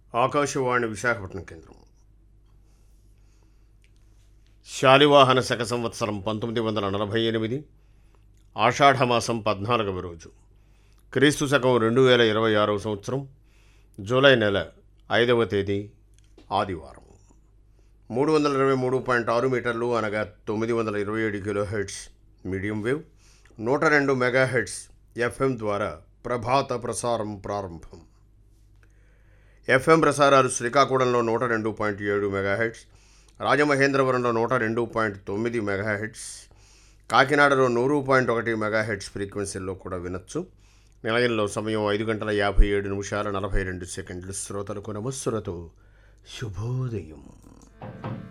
ఆకాశవాణి విశాఖపట్నం కేంద్రం శాలివాహన శక సంవత్సరం పంతొమ్మిది వందల నలభై ఎనిమిది ఆషాఢమాసం పద్నాలుగవ రోజు క్రీస్తు శకం రెండు వేల ఇరవై ఆరవ సంవత్సరం జూలై నెల ఐదవ తేదీ ఆదివారం మూడు వందల ఇరవై మూడు పాయింట్ ఆరు మీటర్లు అనగా తొమ్మిది వందల ఇరవై ఏడు కిలో హెడ్స్ మీడియం వేవ్ నూట రెండు మెగా హెడ్స్ ఎఫ్ఎం ద్వారా ప్రభాత ప్రసారం ప్రారంభం ఎఫ్ఎం ప్రసారాలు శ్రీకాకుళంలో నూట రెండు పాయింట్ ఏడు మెగాహెడ్స్ రాజమహేంద్రవరంలో నూట రెండు పాయింట్ తొమ్మిది మెగాహెడ్స్ కాకినాడలో నూరు పాయింట్ ఒకటి మెగాహెడ్స్ ఫ్రీక్వెన్సీల్లో కూడా వినొచ్చు నిలయంలో సమయం ఐదు గంటల యాభై ఏడు నిమిషాల నలభై రెండు సెకండ్లు శ్రోతలకు నమస్సులతో శుభోదయం